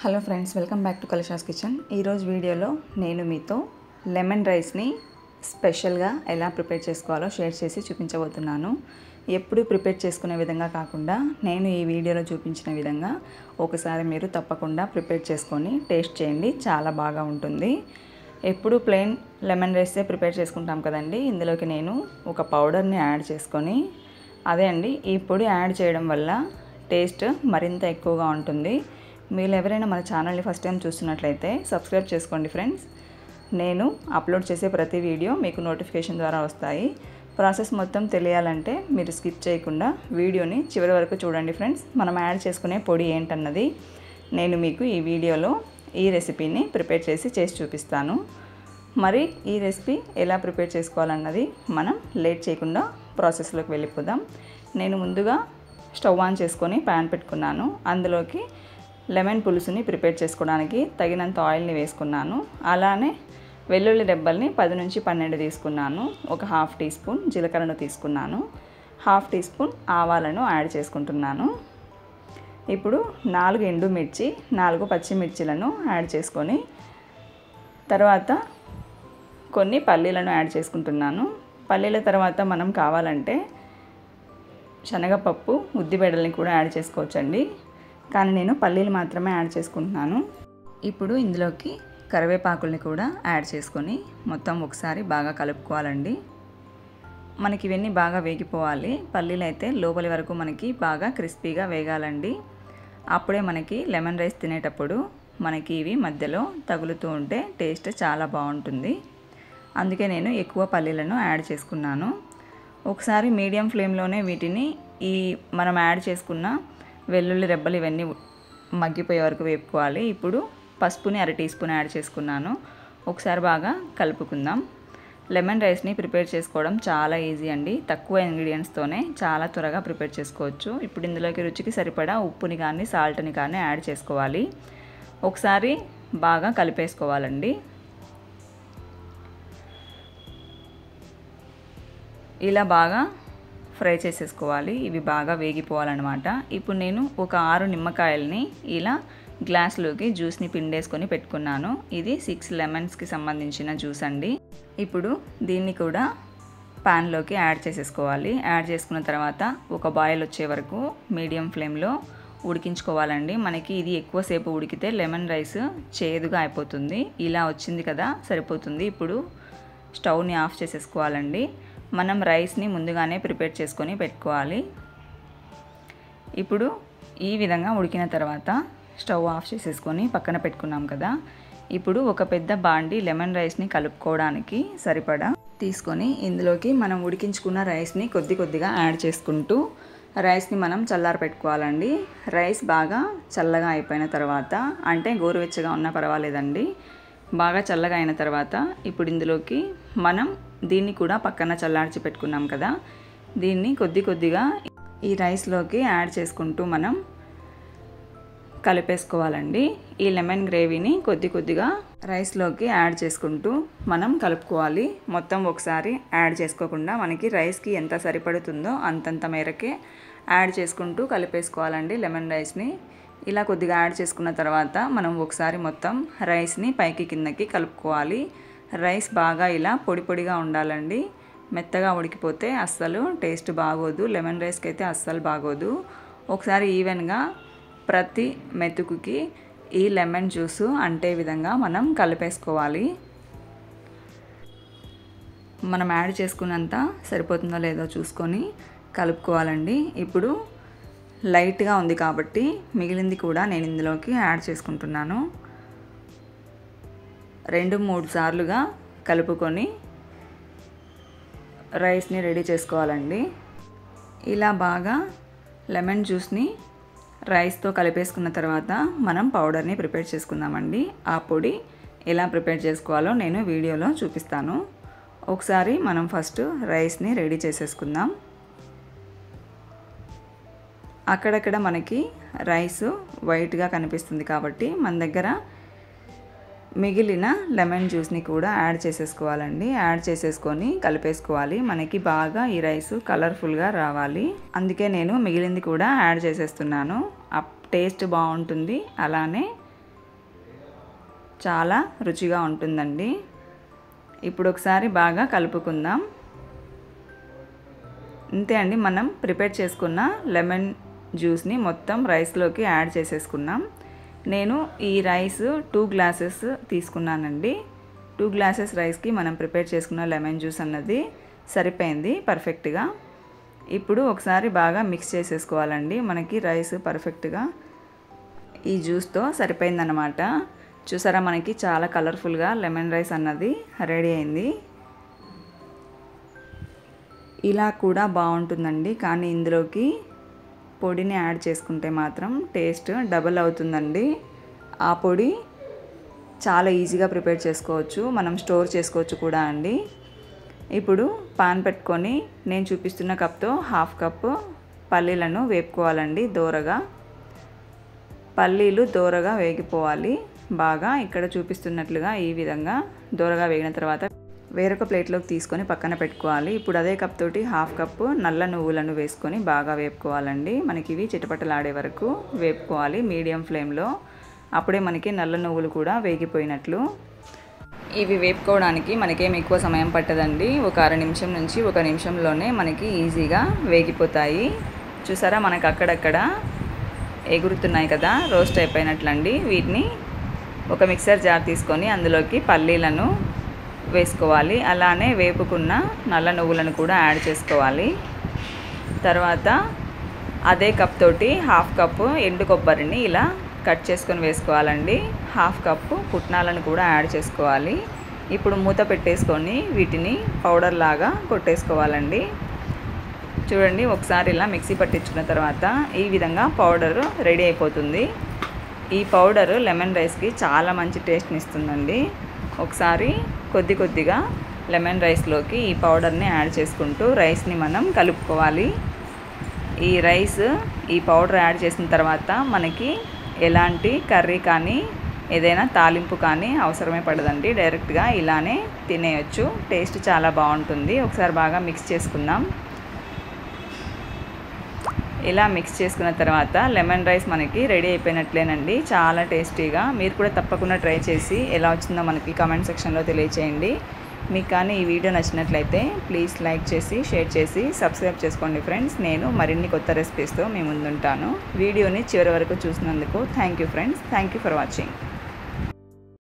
hello friends welcome back to Kalisha's kitchen ఈరోజు వీడియోలో నేను మీతో లెమన్ రైస్ని స్పెషల్గా ఎలా ప్రిపేర్ చేసుకోవాలో షేర్ చేసి చూపించబోతున్నాను ఎప్పుడు ప్రిపేర్ చేసుకునే విధంగా కాకుండా నేను ఈ వీడియోలో చూపించిన విధంగా ఒకసారి మీరు తప్పకుండా ప్రిపేర్ చేసుకొని టేస్ట్ చేయండి చాలా బాగా ఉంటుంది ఎప్పుడు ప్లెయిన్ లెమన్ రైసే ప్రిపేర్ చేసుకుంటాం కదండి ఇందులోకి నేను ఒక పౌడర్ని యాడ్ చేసుకొని అదే అండి ఈ పొడి యాడ్ చేయడం వల్ల టేస్ట్ మరింత ఎక్కువగా ఉంటుంది మీరు ఎవరైనా మన ఛానల్ని ఫస్ట్ టైం చూస్తున్నట్లయితే సబ్స్క్రైబ్ చేసుకోండి ఫ్రెండ్స్ నేను అప్లోడ్ చేసే ప్రతి వీడియో మీకు నోటిఫికేషన్ ద్వారా వస్తాయి ప్రాసెస్ మొత్తం తెలియాలంటే మీరు స్కిప్ చేయకుండా వీడియోని చివరి వరకు చూడండి ఫ్రెండ్స్ మనం యాడ్ చేసుకునే పొడి ఏంటన్నది నేను మీకు ఈ వీడియోలో ఈ రెసిపీని ప్రిపేర్ చేసి చేసి చూపిస్తాను మరి ఈ రెసిపీ ఎలా ప్రిపేర్ చేసుకోవాలన్నది మనం లేట్ చేయకుండా ప్రాసెస్లోకి వెళ్ళిపోదాం నేను ముందుగా స్టవ్ ఆన్ చేసుకొని ప్యాన్ పెట్టుకున్నాను అందులోకి లెమన్ పులుసుని ప్రిపేర్ చేసుకోవడానికి తగినంత ఆయిల్ని వేసుకున్నాను అలానే వెల్లుల్లి రెబ్బల్ని పది నుంచి పన్నెండు తీసుకున్నాను ఒక హాఫ్ టీ స్పూన్ జీలకర్రను తీసుకున్నాను హాఫ్ టీ స్పూన్ ఆవాలను యాడ్ చేసుకుంటున్నాను ఇప్పుడు నాలుగు ఎండుమిర్చి నాలుగు పచ్చిమిర్చిలను యాడ్ చేసుకొని తర్వాత కొన్ని పల్లీలను యాడ్ చేసుకుంటున్నాను పల్లీల తర్వాత మనం కావాలంటే శనగపప్పు ఉద్దిబెడల్ని కూడా యాడ్ చేసుకోవచ్చండి కానీ నేను పల్లీలు మాత్రమే యాడ్ చేసుకుంటున్నాను ఇప్పుడు ఇందులోకి కరివేపాకుల్ని కూడా యాడ్ చేసుకొని మొత్తం ఒకసారి బాగా కలుపుకోవాలండి మనకి ఇవన్నీ బాగా వేగిపోవాలి పల్లీలు అయితే లోపలి వరకు మనకి బాగా క్రిస్పీగా వేగాలండి అప్పుడే మనకి లెమన్ రైస్ తినేటప్పుడు మనకి ఇవి మధ్యలో తగులుతూ ఉంటే టేస్ట్ చాలా బాగుంటుంది అందుకే నేను ఎక్కువ పల్లీలను యాడ్ చేసుకున్నాను ఒకసారి మీడియం ఫ్లేమ్లోనే వీటిని ఈ మనం యాడ్ చేసుకున్న వెల్లుల్లి రెబ్బలు ఇవన్నీ మగ్గిపోయే వరకు వేపుకోవాలి ఇప్పుడు పసుపుని అర టీ స్పూన్ యాడ్ చేసుకున్నాను ఒకసారి బాగా కలుపుకుందాం లెమన్ రైస్ని ప్రిపేర్ చేసుకోవడం చాలా ఈజీ అండి తక్కువ ఇంగ్రీడియంట్స్తోనే చాలా త్వరగా ప్రిపేర్ చేసుకోవచ్చు ఇప్పుడు ఇందులోకి రుచికి సరిపడా ఉప్పుని కానీ సాల్ట్ని కానీ యాడ్ చేసుకోవాలి ఒకసారి బాగా కలిపేసుకోవాలండి ఇలా బాగా ఫ్రై చేసేసుకోవాలి ఇవి బాగా వేగిపోవాలన్నమాట ఇప్పుడు నేను ఒక ఆరు నిమ్మకాయల్ని ఇలా గ్లాస్లోకి జ్యూస్ని పిండేసుకొని పెట్టుకున్నాను ఇది సిక్స్ లెమన్స్కి సంబంధించిన జ్యూస్ అండి ఇప్పుడు దీన్ని కూడా ప్యాన్లోకి యాడ్ చేసేసుకోవాలి యాడ్ చేసుకున్న తర్వాత ఒక బాయిల్ వచ్చే వరకు మీడియం ఫ్లేమ్లో ఉడికించుకోవాలండి మనకి ఇది ఎక్కువసేపు ఉడికితే లెమన్ రైస్ చేదుగా అయిపోతుంది ఇలా వచ్చింది కదా సరిపోతుంది ఇప్పుడు స్టవ్ని ఆఫ్ చేసేసుకోవాలండి మనం రైస్ని ముందుగానే ప్రిపేర్ చేసుకొని పెట్టుకోవాలి ఇప్పుడు ఈ విధంగా ఉడికిన తర్వాత స్టవ్ ఆఫ్ చేసేసుకొని పక్కన పెట్టుకున్నాం కదా ఇప్పుడు ఒక పెద్ద బాండి లెమన్ రైస్ని కలుపుకోవడానికి సరిపడా తీసుకొని ఇందులోకి మనం ఉడికించుకున్న రైస్ని కొద్ది కొద్దిగా యాడ్ చేసుకుంటూ రైస్ని మనం చల్లార పెట్టుకోవాలండి రైస్ బాగా చల్లగా అయిపోయిన తర్వాత అంటే గోరువెచ్చగా ఉన్నా పర్వాలేదండి బాగా చల్లగా అయిన తర్వాత ఇప్పుడు ఇందులోకి మనం దీన్ని కూడా పక్కన చల్లార్చి పెట్టుకున్నాం కదా దీన్ని కొద్ది కొద్దిగా ఈ రైస్లోకి యాడ్ చేసుకుంటూ మనం కలిపేసుకోవాలండి ఈ లెమన్ గ్రేవీని కొద్ది కొద్దిగా రైస్లోకి యాడ్ చేసుకుంటూ మనం కలుపుకోవాలి మొత్తం ఒకసారి యాడ్ చేసుకోకుండా మనకి రైస్కి ఎంత సరిపడుతుందో అంతంత మేరకే యాడ్ చేసుకుంటూ కలిపేసుకోవాలండి లెమన్ రైస్ని ఇలా కొద్దిగా యాడ్ చేసుకున్న తర్వాత మనం ఒకసారి మొత్తం రైస్ని పైకి కిందకి కలుపుకోవాలి రైస్ బాగా ఇలా పొడి పొడిగా ఉండాలండి మెత్తగా ఉడికిపోతే అస్సలు టేస్ట్ బాగోదు లెమన్ రైస్కి అయితే అస్సలు బాగోదు ఒకసారి ఈవెన్గా ప్రతి మెతుకుకి ఈ లెమన్ జ్యూసు అంటే విధంగా మనం కలిపేసుకోవాలి మనం యాడ్ చేసుకున్నంత సరిపోతుందో లేదో చూసుకొని కలుపుకోవాలండి ఇప్పుడు లైట్గా ఉంది కాబట్టి మిగిలింది కూడా నేను ఇందులోకి యాడ్ చేసుకుంటున్నాను రెండు మూడు సార్లుగా కలుపుకొని రైస్ని రెడీ చేసుకోవాలండి ఇలా బాగా లెమన్ జ్యూస్ని రైస్తో కలిపేసుకున్న తర్వాత మనం పౌడర్ని ప్రిపేర్ చేసుకుందామండి ఆ పొడి ఎలా ప్రిపేర్ చేసుకోవాలో నేను వీడియోలో చూపిస్తాను ఒకసారి మనం ఫస్ట్ రైస్ని రెడీ చేసేసుకుందాం అక్కడక్కడ మనకి రైస్ వైట్గా కనిపిస్తుంది కాబట్టి మన దగ్గర మిగిలిన లెమన్ జ్యూస్ని కూడా యాడ్ చేసేసుకోవాలండి యాడ్ చేసేసుకొని కలిపేసుకోవాలి మనకి బాగా ఈ రైస్ కలర్ఫుల్గా రావాలి అందుకే నేను మిగిలింది కూడా యాడ్ చేసేస్తున్నాను టేస్ట్ బాగుంటుంది అలానే చాలా రుచిగా ఉంటుందండి ఇప్పుడు ఒకసారి బాగా కలుపుకుందాం అంతే అండి మనం ప్రిపేర్ చేసుకున్న లెమన్ జ్యూస్ని మొత్తం రైస్లోకి యాడ్ చేసేసుకున్నాం నేను ఈ రైస్ టూ గ్లాసెస్ తీసుకున్నానండి టూ గ్లాసెస్ రైస్కి మనం ప్రిపేర్ చేసుకున్న లెమన్ జ్యూస్ అన్నది సరిపోయింది పర్ఫెక్ట్గా ఇప్పుడు ఒకసారి బాగా మిక్స్ చేసేసుకోవాలండి మనకి రైస్ పర్ఫెక్ట్గా ఈ జ్యూస్తో సరిపోయిందన్నమాట చూసారా మనకి చాలా కలర్ఫుల్గా లెమన్ రైస్ అన్నది రెడీ అయింది ఇలా కూడా బాగుంటుందండి కానీ ఇందులోకి పొడిని యాడ్ చేసుకుంటే మాత్రం టేస్ట్ డబల్ అవుతుందండి ఆ పొడి చాలా ఈజీగా ప్రిపేర్ చేసుకోవచ్చు మనం స్టోర్ చేసుకోవచ్చు కూడా అండి ఇప్పుడు పాన్ పెట్టుకొని నేను చూపిస్తున్న కప్తో హాఫ్ కప్ పల్లీలను వేపుకోవాలండి దోరగా పల్లీలు దోరగా వేగిపోవాలి బాగా ఇక్కడ చూపిస్తున్నట్లుగా ఈ విధంగా దోరగా వేగిన తర్వాత వేరొక ప్లేట్లోకి తీసుకొని పక్కన పెట్టుకోవాలి ఇప్పుడు అదే కప్ తోటి హాఫ్ కప్పు నల్ల నువ్వులను వేసుకొని బాగా వేపుకోవాలండి మనకి ఇవి చిటపటలాడే వరకు వేపుకోవాలి మీడియం ఫ్లేమ్లో అప్పుడే మనకి నల్ల నువ్వులు కూడా వేగిపోయినట్లు ఇవి వేపుకోవడానికి మనకేం ఎక్కువ సమయం పట్టదండి ఒక అర నిమిషం నుంచి ఒక నిమిషంలోనే మనకి ఈజీగా వేగిపోతాయి చూసారా మనకు అక్కడక్కడ ఎగురుతున్నాయి కదా రోస్ట్ అయిపోయినట్లండి వీటిని ఒక మిక్సర్ జార్ తీసుకొని అందులోకి పల్లీలను వేసుకోవాలి అలానే వేపుకున్న నల్ల నువ్వులను కూడా యాడ్ చేసుకోవాలి తర్వాత అదే కప్ తోటి హాఫ్ కప్పు ఎండు కొబ్బరిని ఇలా కట్ చేసుకొని వేసుకోవాలండి హాఫ్ కప్పు పుట్నాలను కూడా యాడ్ చేసుకోవాలి ఇప్పుడు మూత పెట్టేసుకొని వీటిని పౌడర్ లాగా కొట్టేసుకోవాలండి చూడండి ఒకసారి ఇలా మిక్సీ పట్టించుకున్న తర్వాత ఈ విధంగా పౌడర్ రెడీ అయిపోతుంది ఈ పౌడర్ లెమన్ రైస్కి చాలా మంచి టేస్ట్ని ఇస్తుందండి ఒకసారి కొద్ది కొద్దిగా లెమన్ రైస్లోకి ఈ పౌడర్ని యాడ్ చేసుకుంటూ రైస్ని మనం కలుపుకోవాలి ఈ రైస్ ఈ పౌడర్ యాడ్ చేసిన తర్వాత మనకి ఎలాంటి కర్రీ కానీ ఏదైనా తాలింపు కానీ అవసరమే పడదండి డైరెక్ట్గా ఇలానే తినేయచ్చు టేస్ట్ చాలా బాగుంటుంది ఒకసారి బాగా మిక్స్ చేసుకుందాం ఇలా మిక్స్ చేసుకున్న తర్వాత లెమన్ రైస్ మనకి రెడీ అయిపోయినట్లేనండి చాలా టేస్టీగా మీరు కూడా తప్పకుండా ట్రై చేసి ఎలా వచ్చిందో మనకి కామెంట్ సెక్షన్లో తెలియచేయండి మీకు కానీ ఈ వీడియో నచ్చినట్లయితే ప్లీజ్ లైక్ చేసి షేర్ చేసి సబ్స్క్రైబ్ చేసుకోండి ఫ్రెండ్స్ నేను మరిన్ని కొత్త రెసిపీస్తో మీ ముందుంటాను వీడియోని చివరి వరకు చూసినందుకు thank you friends thank you for watching